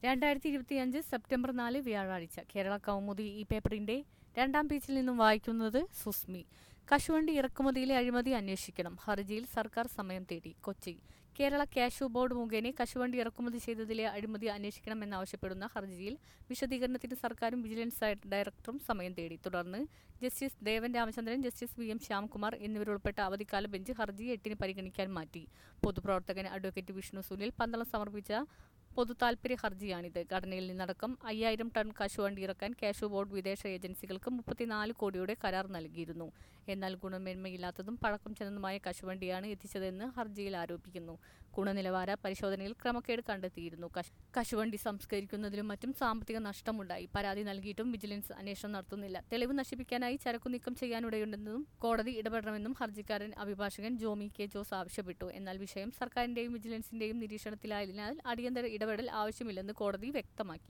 രണ്ടായിരത്തി ഇരുപത്തിയഞ്ച് സെപ്റ്റംബർ നാല് വ്യാഴാഴ്ച കേരള കൗമുദി ഈ പേപ്പറിന്റെ രണ്ടാം പേജിൽ നിന്നും വായിക്കുന്നത് സുസ്മി കശുവണ്ടി ഇറക്കുമതിയിലെ അഴിമതി അന്വേഷിക്കണം ഹർജിയിൽ സർക്കാർ സമയം തേടി കൊച്ചി കേരള കാഷ്യൂ ബോർഡ് മുഖേന കശുവണ്ടി ഇറക്കുമതി ചെയ്തതിലെ അഴിമതി അന്വേഷിക്കണമെന്നാവശ്യപ്പെടുന്ന ഹർജിയിൽ വിശദീകരണത്തിന് സർക്കാരും വിജിലൻസ് ഡയറക്ടറും സമയം തേടി തുടർന്ന് justice Devan Ramachandran justice V M Shyamkumar എന്നിവരുൾപ്പെട്ട അവധിക്കാല ബെഞ്ച് ഹർജി എട്ടിന് പരിഗണിക്കാൻ മാറ്റി പൊതുപ്രവർത്തകൻ അഡ്വക്കേറ്റ് വിഷ്ണു സുനിൽ പന്തളം സമർപ്പിച്ച പൊതുതാൽപര്യ ഹർജിയാണിത് ഘടനയിൽ നിന്നടക്കം അയ്യായിരം ടൺ കശുവണ്ടി ഇറക്കാൻ കാഷ്യൂ ബോർഡ് വിദേശ ഏജൻസികൾക്ക് മുപ്പത്തിനാല് കോടിയുടെ കരാർ നൽകിയിരുന്നു എന്നാൽ ഗുണമേന്മയില്ലാത്തതും പഴക്കം ചെന്നതുമായ കശുവണ്ടിയാണ് എത്തിച്ചതെന്ന് ഹർജിയിൽ ആരോപിക്കുന്നു ഗുണനിലവാര പരിശോധനയിൽ ക്രമക്കേട് കണ്ടെത്തിയിരുന്നു കശ്- കശുവണ്ടി സംസ്കരിക്കുന്നതിലും മറ്റും സാമ്പത്തിക നഷ്ടമുണ്ടായി പരാതി നൽകിയിട്ടും വിജിലൻസ് അന്വേഷണം നടത്തുന്നില്ല തെളിവ് നശിപ്പിക്കാനായി ചരക്കു നീക്കം ചെയ്യാനിടയുണ്ടെന്നും കോടതി ഇടപെടണമെന്നും ഹർജിക്കാരൻ അഭിഭാഷകൻ ജോമി കെ ജോസ് ആവശ്യപ്പെട്ടു എന്നാൽ വിഷയം സർക്കാരിന്റെയും വിജിലൻസിന്റെയും നിരീക്ഷണത്തിലായതിനാൽ അടിയന്തര ഇടപെടൽ ആവശ്യമില്ലെന്ന് കോടതി വ്യക്തമാക്കി